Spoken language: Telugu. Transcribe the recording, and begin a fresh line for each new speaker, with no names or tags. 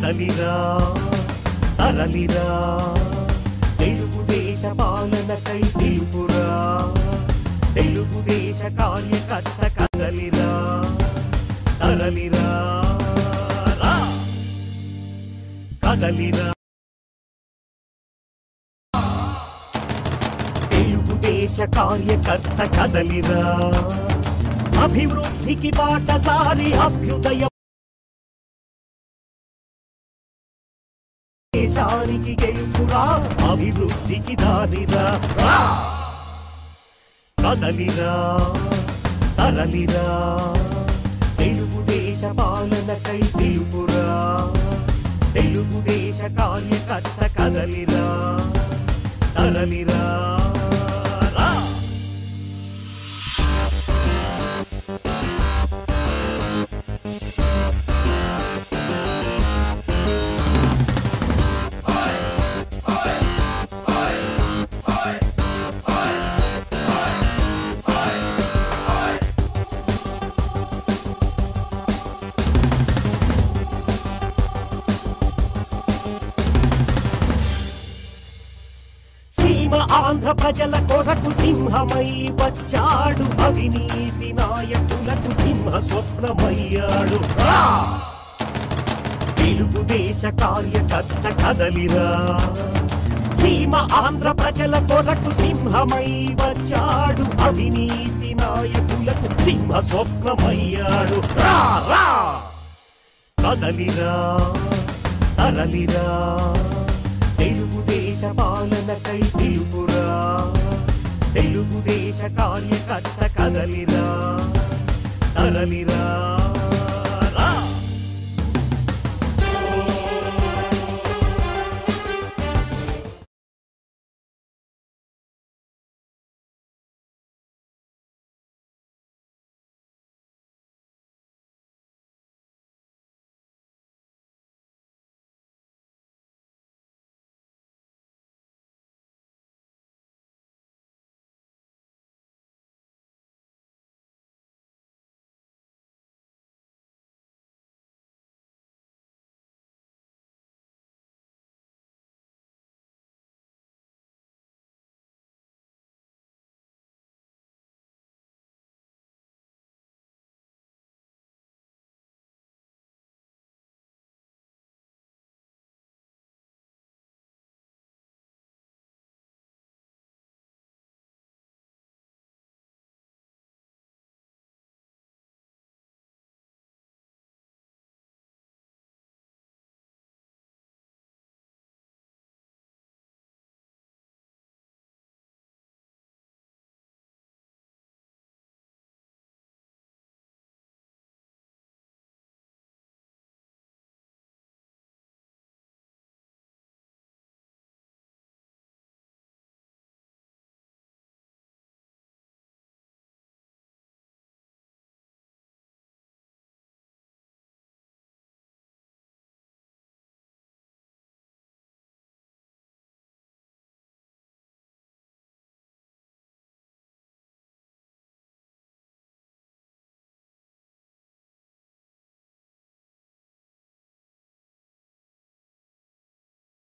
కదలిరా తరలిరా తెలుగుదేశ పాలనకై పిలుపురా తెలుగుదేశ కార్యకర్త కదలిరా తరలిరా రా. కదలిరా తెలుగుదేశ కార్యకర్త కదలిరా అభివృద్ధికి బాటసారి అభ్యుదయ దేశానికి గెలుపురా అభివృద్ధికి దారిరా రా. కదలిరా తరలిరా తెలుగుదేశ పాలనకై పిలుపురా తెలుగుదేశ కార్యకర్త కదలిరా తరలిరా రా. సీమ ఆంధ్ర ప్రజల కొరకు సింహమై వచ్చాడు అవినీతి నాయకులకు సింహ స్వప్నమయ్యాడు రా! తెలుగుదేశ కార్యకర్త కదలిరా సీమ ఆంధ్ర ప్రజల కొరకు సింహమై వచ్చాడు అవినీతి నాయకులకు సింహ స్వప్నమయ్యాడు రా రా కదలిరా తరలిరా తెలుగుదేశ పాలనకై పిలుపురా తెలుగుదేశ కార్యకర్త కదలిరా తరలిరా